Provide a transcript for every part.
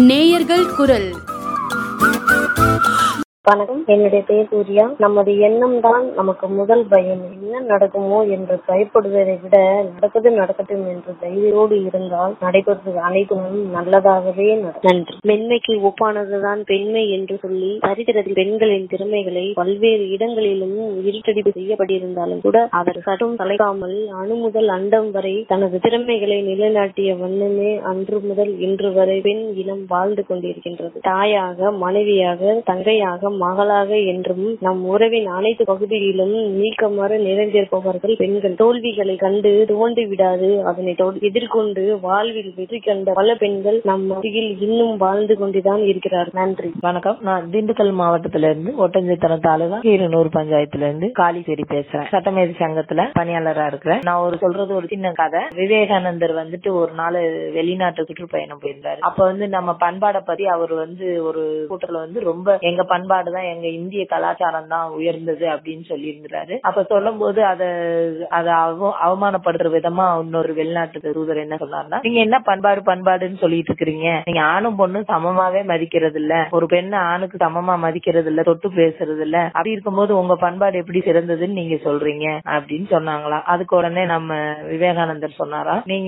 நேயர்கள் குரல் வணக்கம் என்னுடைய பெயர் சூர்யா நமது எண்ணம் தான் நமக்கு முதல் பயம் என்ன நடக்குமோ என்று பயப்படுவதை விட நடப்பது நடக்கட்டும் என்று தைரியத்தோடு இருந்தால் நடைபெறுவது அனைத்தும் நல்லதாகவே நடக்கும் நன்றி மென்மைக்கு ஒப்பானதுதான் பெண்மை என்று சொல்லி சரித்திரத்தில் பெண்களின் திறமைகளை பல்வேறு இடங்களிலும் இருட்டடிப்பு செய்யப்பட்டிருந்தாலும் கூட அவர் சற்றும் தலைக்காமல் அணு முதல் அண்டம் வரை தனது திறமைகளை நிலைநாட்டிய வண்ணமே அன்று முதல் இன்று வரை பெண் இனம் வாழ்ந்து கொண்டிருக்கின்றது தாயாக மனைவியாக தங்கையாக மகளாக என்றும் நம் உறவின் அனைத்து பகுதிகளிலும் நீக்கமர நிறைந்திருப்பவர்கள் பெண்கள் தோல்விகளை கண்டு துவண்டு விடாது அதனை தொ- எதிர்கொண்டு வாழ்வில் வெற்றி கண்ட பல பெண்கள் நம் அருகில் இன்னும் வாழ்ந்து கொண்டுதான் இருக்கிறார் நன்றி வணக்கம் நான் திண்டுக்கல் மாவட்டத்துல இருந்து ஒட்டஞ்சத்திரம் தாலுகா கீரனூர் பஞ்சாயத்துல இருந்து காளிசேரி பேசுறேன் சட்டமேதை சங்கத்துல பணியாளரா இருக்கிறேன் நான் ஒரு சொல்றது ஒரு சின்ன கதை விவேகானந்தர் வந்துட்டு ஒரு நாள் வெளிநாட்டு சுற்றுப்பயணம் போயிருந்தாரு அப்ப வந்து நம்ம பண்பாடை பத்தி அவர் வந்து ஒரு கூட்டத்துல வந்து ரொம்ப எங்க பண்பாடு தான் எங்க இந்திய கலாச்சாரம் தான் உயர்ந்தது அப்படின்னு சொல்லி இருந்தாரு அப்ப சொல்லும் போது அத அத அவ- அவமானப்படுத்துற விதமா இன்னொரு வெளிநாட்டு தூதர் என்ன சொன்னார்னா நீங்க என்ன பண்பாடு பண்பாடுன்னு சொல்லிட்டு இருக்கிறீங்க நீங்க ஆணும் பொண்ணும் சமமாவே மதிக்கிறது இல்ல ஒரு பெண்ணை ஆணுக்கு சமமா மதிக்கிறது இல்ல தொட்டு பேசுறது இல்ல அப்படி இருக்கும்போது உங்க பண்பாடு எப்படி சிறந்ததுன்னு நீங்க சொல்றீங்க அப்படின்னு சொன்னாங்களா அதுக்கு உடனே நம்ம விவேகானந்தர் சொன்னாரா நீங்க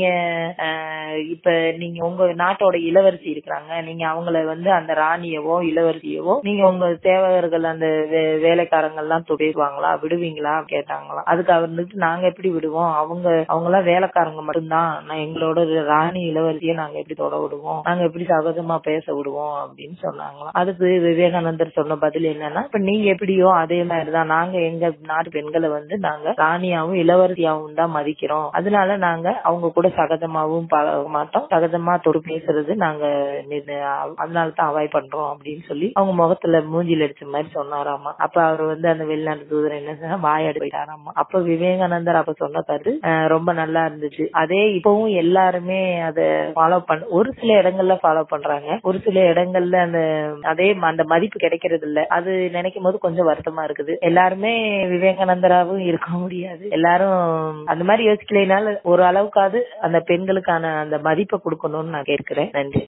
அஹ், இப்ப நீங்க உங்க நாட்டோட இளவரசி இருக்கிறாங்க நீங்க அவங்கள வந்து அந்த ராணியவோ இளவரசியவோ நீங்க உங்க சேவகர்கள் அந்த வே- வேலைக்காரங்க எல்லாம் தொடிடுவாங்களா விடுவீங்களா கேட்டாங்களாம் அதுக்கு அவர் இருந்துட்டு நாங்க எப்படி விடுவோம் அவங்க அவங்க எல்லாம் வேலைக்காரங்க மட்டும்தான் நான் எங்களோட ராணி இளவரசியை நாங்க எப்படி தொட விடுவோம் நாங்க எப்படி சகஜமா பேச விடுவோம் அப்படின்னு சொன்னாங்களாம் அதுக்கு விவேகானந்தர் சொன்ன பதில் என்னன்னா இப்ப நீங்க எப்படியோ அதே மாதிரிதான் நாங்க எங்க நாட்டு பெண்களை வந்து நாங்க ராணியாவும் இளவரசியாவும் தான் மதிக்கிறோம் அதனால நாங்க அவங்க கூட சகஜமாவும் பழக மாட்டோம் சகஜமா தொடு பேசுறது நாங்க நி- அதனால தான் அவாய்ட் பண்றோம் அப்படின்னு சொல்லி அவங்க முகத்துல மூஞ்சில அடிச்ச மாதிரி சொன்னாராமா அப்ப அவர் வந்து அந்த வெளிநாட்டு தூதர் என்ன சொன்னா வாயாடி போயிட்டாராமா அப்ப விவேகானந்தர் அப்ப சொன்ன கருத்து அஹ், ரொம்ப நல்லா இருந்துச்சு அதே இப்பவும் எல்லாருமே அத ஃபாலோ பண்ண ஒரு சில இடங்கள்ல ஃபாலோ பண்றாங்க ஒரு சில இடங்கள்ல அந்த அதே ம- அந்த மதிப்பு கிடைக்கிறது இல்ல அது நினைக்கும் போது கொஞ்சம் வருத்தமா இருக்குது எல்லாருமே விவேகானந்தராவும் இருக்க முடியாது எல்லாரும் அந்த மாதிரி யோசிக்கலைனால ஒரு அளவுக்காவது அந்த பெண்களுக்கான அந்த மதிப்பை கொடுக்கணும்னு நான் கேட்கிறேன் நன்றி